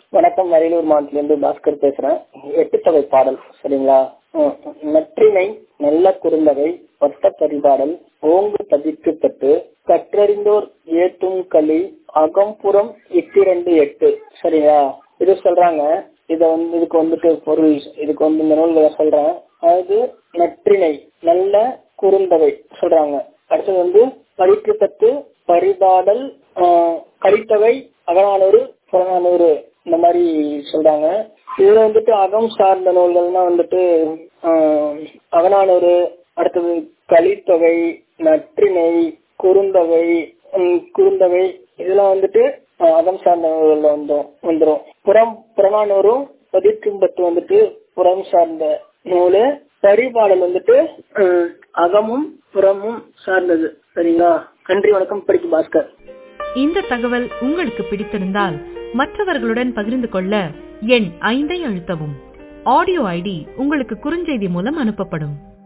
வணக்கம் அரியலூர் மாவட்டத்திலிருந்து பாஸ்கர் பேசுறேன் எட்டு தொகை பாடல் சரிங்களா ம், நற்றினை நல்ல குறுந்தகை ஒத்த பரிபாடல் ஓங்கு பதிக்கு பட்டு கற்றறிந்தோர் ஏத்தும் களி அகம்புறம் இத்திரண்டு எட்டு சரிங்களா இது சொல்றாங்க இத வந்து இதுக்கு வந்துட்டு பொருள் இதுக்கு வந்து இந்த நூல்களை சொல்றேன் அதாவது நற்றினை நல்ல குறுந்தகை சொல்றாங்க அடுத்தது வந்து பதிற்று பத்து பரிபாடல் ஆஹ், கலித்தொகை அகநானூறு புறநானூறு இந்த மாதிரி சொல்றாங்க இதுல வந்துட்டு அகம் சார்ந்த நூல்கள்னா வந்துட்டு ஆஹ், அகநானூறு அடுத்தது கலித்தொகை நற்றிணை குறுந்தொகை உம், குறுந்தொகை இதெல்லாம் வந்துட்டு ஆஹ், அகம் சார்ந்த நூல்கள்ல வந்து வந்துரும் புறம் புறநானூறும் பதிற்றும்பத்து வந்துட்டு புறம் சார்ந்த நூலு பரிபாடல் வந்துட்டு ஆஹ், அகமும் புறமும் சார்ந்தது சரிங்களா நன்றி வணக்கம் படிக்கு பாஸ்கர் இந்த தகவல் உங்களுக்கு பிடித்திருந்தால் மற்றவர்களுடன் பகிர்ந்து கொள்ள எண் ஐந்தை அழுத்தவும் ஆடியோ ஐடி உங்களுக்கு குறுஞ்செய்தி மூலம் அனுப்பப்படும்